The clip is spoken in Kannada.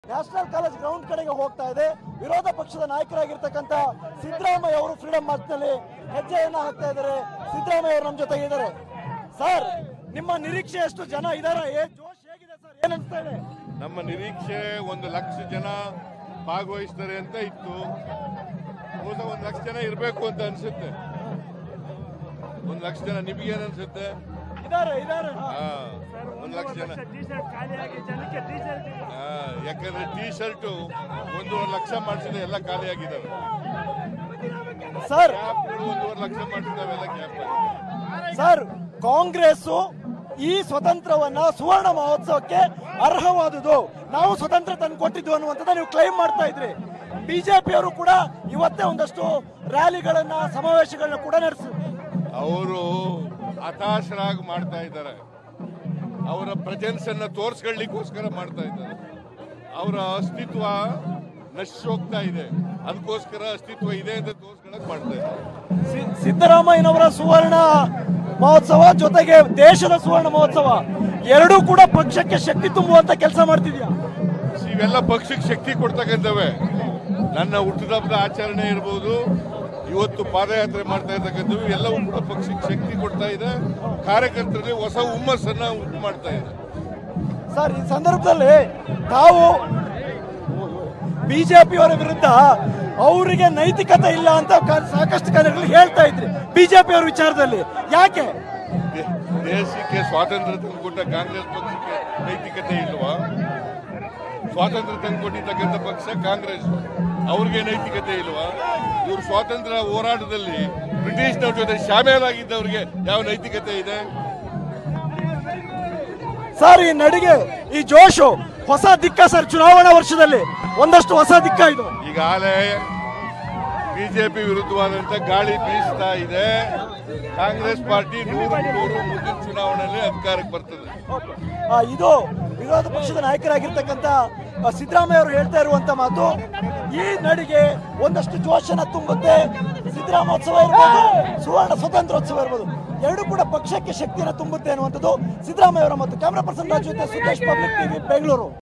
ನ್ಯಾಷನಲ್ ಕಾಲೇಜ್ ಗ್ರೌಂಡ್ ಕಡೆಗೆ ಹೋಗ್ತಾ ಇದೆ ವಿರೋಧ ಪಕ್ಷದ ನಾಯಕರಾಗಿರ್ತಕ್ಕಂಥ ಸಿದ್ದರಾಮಯ್ಯ ಅವರು ಫ್ರೀಡಂ ಮಾರ್ಚ್ ನಲ್ಲಿ ಹೆಜ್ಜೆಯನ್ನ ಹಾಕ್ತಾ ಇದ್ದಾರೆ ಸಿದ್ದರಾಮಯ್ಯ ಅವರು ನಮ್ಮ ಜೊತೆಗೆ ಇದ್ದಾರೆ ಸರ್ ನಿಮ್ಮ ನಿರೀಕ್ಷೆ ಎಷ್ಟು ಜನ ಇದಾರೆ ಏ ಜೋಶ್ ಹೇಗಿದೆ ಸರ್ ಏನ್ ಅನ್ಸ್ತಾ ಇದೆ ನಮ್ಮ ನಿರೀಕ್ಷೆ ಒಂದು ಲಕ್ಷ ಜನ ಭಾಗವಹಿಸ್ತಾರೆ ಅಂತ ಇತ್ತು ಬಹುಶಃ ಒಂದು ಲಕ್ಷ ಜನ ಇರಬೇಕು ಅಂತ ಅನ್ಸುತ್ತೆ ಒಂದು ಲಕ್ಷ ಜನ ನಿಮ್ಗೇನ್ ಅನ್ಸುತ್ತೆ ಇದಾರೆ ಇದಾರೆ ಹಾ. ಹಾ ಒಂದು ಲಕ್ಷ ಜನ ಟೀಶರ್ಟ್ ಖಾಲಿಯಾಗಿ ಜನಕ್ಕೆ ಟೀಶರ್ಟ್ ಇಲ್ಲ ಹಾ, ಯಾಕಂದ್ರೆ ಟೀ ಶರ್ಟ್ ಒಂದೂವರೆ ಲಕ್ಷ ಮಾಡಿಸಿದ ಎಲ್ಲ ಖಾಲಿಯಾಗಿದ್ದಾವೆ ಸರ್ ಕ್ಯಾಪ್ಗಳು ಒಂದೂವರೆ ಲಕ್ಷ ಮಾಡಿಸಿದಾವೆಲ್ಲ ಕ್ಯಾಪ್ ಸರ್ ಕಾಂಗ್ರೆಸ್ ಈ ಸ್ವತಂತ್ರವನ್ನ ಸುವರ್ಣ ಮಹೋತ್ಸವಕ್ಕೆ ಅರ್ಹವಾದುದು ನಾವು ಸ್ವತಂತ್ರ ತಂದು ಕೊಟ್ಟಿದ್ದು ಅನ್ನುವಂಥದ್ದು ನೀವು ಕ್ಲೈಮ್ ಮಾಡ್ತಾ ಇದ್ರಿ ಬಿಜೆಪಿಯವರು ಕೂಡ ಇವತ್ತೇ ಒಂದಷ್ಟು ರ್ಯಾಲಿಗಳನ್ನ ಸಮಾವೇಶಗಳನ್ನ ಕೂಡ ನಡೆಸಿ ಅವರು ಹತಾಶರಾಗಿ ಮಾಡ್ತಾ ಇದ್ದಾರೆ ಅವರ ಪ್ರೆಸೆನ್ಸ್ ಅನ್ನ ತೋರಿಸ್ಕೊಳ್ಳಿಕ್ಕೋಸ್ಕರ ಮಾಡ್ತಾ ಇದ್ದಾರೆ ಅವರ ಅಸ್ತಿತ್ವ ನಶಿಸೋಗ್ತಾ ಇದೆ ಅದಕ್ಕೋಸ್ಕರ ಅಸ್ತಿತ್ವ ಇದೆ ಅಂತ ತೋರಿಸ್ಕೊಳಕ್ ಮಾಡ್ತಾ ಇದ್ದಾರೆ ಸಿ- ಸಿದ್ದರಾಮಯ್ಯನವರ ಸುವರ್ಣ ಮಹೋತ್ಸವ ಜೊತೆಗೆ ದೇಶದ ಸುವರ್ಣ ಮಹೋತ್ಸವ ಎರಡೂ ಕೂಡ ಪಕ್ಷಕ್ಕೆ ಶಕ್ತಿ ತುಂಬುವಂತ ಕೆಲಸ ಮಾಡ್ತಿದ್ಯಾ ಇವೆಲ್ಲ ಪಕ್ಷಕ್ಕೆ ಶಕ್ತಿ ಕೊಡ್ತಕ್ಕಂಥವೆ ನನ್ನ ಹುಟ್ಟುಹಬ್ಬದ ಆಚರಣೆ ಇರ್ಬೋದು ಇವತ್ತು ಪಾದಯಾತ್ರೆ ಮಾಡ್ತಾ ಇರ್ತಕ್ಕಂಥವು ಎಲ್ಲವೂ ಕೂಡ ಪಕ್ಷಕ್ಕೆ ಶಕ್ತಿ ಕೊಡ್ತಾ ಇದೆ ಕಾರ್ಯಕರ್ತರಲ್ಲಿ ಹೊಸ ಹುಮ್ಮಸ್ಸನ್ನ ಉಂಟು ಮಾಡ್ತಾ ಇದೆ ಸರ್ ಈ ಸಂದರ್ಭದಲ್ಲಿ ತಾವು ಬಿಜೆಪಿಯವರ ವಿರುದ್ಧ ಅವರಿಗೆ ನೈತಿಕತೆ ಇಲ್ಲ ಅಂತ ಕ- ಸಾಕಷ್ಟು ಕಡೆಗಳಲ್ಲಿ ಹೇಳ್ತಾ ಇದ್ರಿ ಬಿಜೆಪಿಯವರ ವಿಚಾರದಲ್ಲಿ ಯಾಕೆ ದೇ- ದೇಶಕ್ಕೆ ಸ್ವಾತಂತ್ರ್ಯ ತಂದುಕೊಟ್ಟ ಕಾಂಗ್ರೆಸ್ ಪಕ್ಷಕ್ಕೆ ನೈತಿಕತೆ ಇಲ್ವಾ ಸ್ವಾತಂತ್ರ್ಯ ತಂದುಕೊಟ್ಟಿರ್ತಕ್ಕಂಥ ಪಕ್ಷ ಕಾಂಗ್ರೆಸ್ ಅವ್ರಿಗೆ ನೈತಿಕತೆ ಇಲ್ವಾ ಇವರು ಸ್ವಾತಂತ್ರ್ಯ ಹೋರಾಟದಲ್ಲಿ ಬ್ರಿಟಿಷ್ನವ್ರ ಜೊತೆ ಶಾಮೀಲಾಗಿದ್ದವ್ರಿಗೆ ಯಾವ ನೈತಿಕತೆ ಇದೆ ಸರ್ ಈ ನಡಿಗೆ ಈ ಜೋಶು ಹೊಸ ದಿಕ್ಕ ಸರ್ ಚುನಾವಣಾ ವರ್ಷದಲ್ಲಿ ಒಂದಷ್ಟು ಹೊಸ ದಿಕ್ಕ ಇದು ಈಗಾಗಲೇ ಬಿಜೆಪಿ ವಿರುದ್ಧವಾದಂತ ಗಾಳಿ ಬೀಸ್ತಾ ಇದೆ ಕಾಂಗ್ರೆಸ್ ಪಾರ್ಟಿ ನೂರು ನೂರು ಮುಂದಿನ ಚುನಾವಣೆಯಲ್ಲಿ ಅಧಿಕಾರಕ್ಕೆ ಬರ್ತದೆ ಆ, ಇದು ವಿರೋಧ ಪಕ್ಷದ ನಾಯಕರಾಗಿರ್ತಕ್ಕಂಥ ಆ, ಸಿದ್ದರಾಮಯ್ಯ ಅವರು ಹೇಳ್ತಾ ಇರುವಂತ ಮಾತು ಈ ನಡಿಗೆ ಒಂದಷ್ಟು ಜೋಶನ ತುಂಬುತ್ತೆ ಸಿದ್ದರಾಮೋತ್ಸವ ಇರ್ಬೋದು ಸುವರ್ಣ ಸ್ವತಂತ್ರೋತ್ಸವ ಇರ್ಬೋದು ಎರಡು ಕೂಡ ಪಕ್ಷಕ್ಕೆ ಶಕ್ತಿಯನ್ನು ತುಂಬುತ್ತೆ ಅನ್ನುವಂಥದ್ದು ಸಿದ್ದರಾಮಯ್ಯ ಅವರ ಮತ್ತು ಕ್ಯಾಮರಾ ಪರ್ಸನ್ ರಾಜು ಜೊತೆ ಸುರೇಶ್ ಪಬ್ಲಿಕ್ ಟಿವಿ ಬೆಂಗಳೂರು